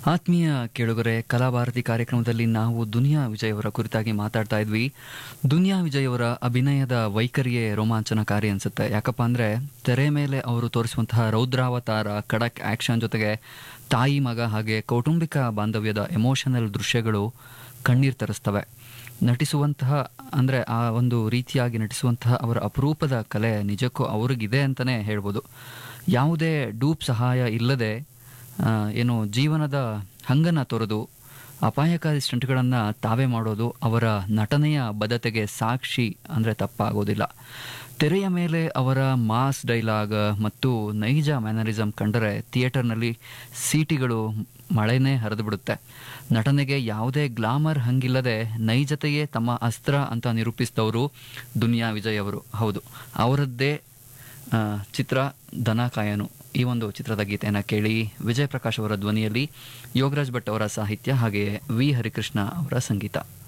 ಆತ್ಮೀಯ ಕೇಳುಗರೆ ಕಲಾಭಾರತಿ ಕಾರ್ಯಕ್ರಮದಲ್ಲಿ ನಾವು ದುನಿಯಾ ವಿಜಯ್ ಅವರ ಕುರಿತಾಗಿ ಮಾತಾಡ್ತಾ ಇದ್ವಿ ದುನಿಯಾ ವಿಜಯ್ ಅವರ ಅಭಿನಯದ ವೈಖರಿಯೇ ರೋಮಾಂಚನಕಾರಿ ಅನ್ಸುತ್ತೆ ಯಾಕಪ್ಪ ಅಂದ್ರೆ ತೆರೆ ಮೇಲೆ ಅವರು ತೋರಿಸುವಂತಹ ರೌದ್ರಾವತಾರ ಖಡಕ್ ಆಕ್ಷನ್ ಜೊತೆಗೆ ತಾಯಿ ಮಗ ಹಾಗೆ ಕೌಟುಂಬಿಕ ಬಾಂಧವ್ಯದ ಎಮೋಷನಲ್ ದೃಶ್ಯಗಳು ಕಣ್ಣೀರ್ ತರಿಸ್ತವೆ ನಟಿಸುವಂತಹ ಅಂದರೆ ಆ ಒಂದು ರೀತಿಯಾಗಿ ನಟಿಸುವಂತಹ ಅವರ ಅಪರೂಪದ ಕಲೆ ನಿಜಕ್ಕೂ ಅವ್ರಿಗಿದೆ ಅಂತಲೇ ಹೇಳ್ಬೋದು ಯಾವುದೇ ಡೂಪ್ ಸಹಾಯ ಇಲ್ಲದೆ ಆ, ಏನು ಜೀವನದ ಹಂಗನ್ನು ತೊರೆದು ಅಪಾಯಕಾರಿ ಸ್ಟಂಟ್ಗಳನ್ನು ತಾವೇ ಮಾಡೋದು ಅವರ ನಟನೆಯ ಬದ್ಧತೆಗೆ ಸಾಕ್ಷಿ ಅಂದರೆ ತಪ್ಪಾಗೋದಿಲ್ಲ ತೆರೆಯ ಮೇಲೆ ಅವರ ಮಾಸ್ ಡೈಲಾಗ್ ಮತ್ತು ನೈಜ ಮ್ಯಾನರಿಸಮ್ ಕಂಡರೆ ಥಿಯೇಟರ್ನಲ್ಲಿ ಸೀಟಿಗಳು ಮಳೆನೇ ಹರಿದು ಬಿಡುತ್ತೆ ನಟನೆಗೆ ಯಾವುದೇ ಗ್ಲಾಮರ್ ಹಂಗಿಲ್ಲದೆ ನೈಜತೆಯೇ ತಮ್ಮ ಅಸ್ತ್ರ ಅಂತ ನಿರೂಪಿಸಿದವರು ದುನಿಯಾ ವಿಜಯ್ ಅವರು ಹೌದು ಅವರದ್ದೇ ಆ, ಚಿತ್ರ ದನ ಕಾಯನು ಈ ಒಂದು ಚಿತ್ರದ ಗೀತೆಯನ್ನು ಕೇಳಿ ವಿಜಯ್ ಪ್ರಕಾಶ್ ಅವರ ಧ್ವನಿಯಲ್ಲಿ ಯೋಗರಾಜ್ ಭಟ್ ಅವರ ಸಾಹಿತ್ಯ ಹಾಗೆಯೇ ವಿ ಹರಿಕೃಷ್ಣ ಅವರ ಸಂಗೀತ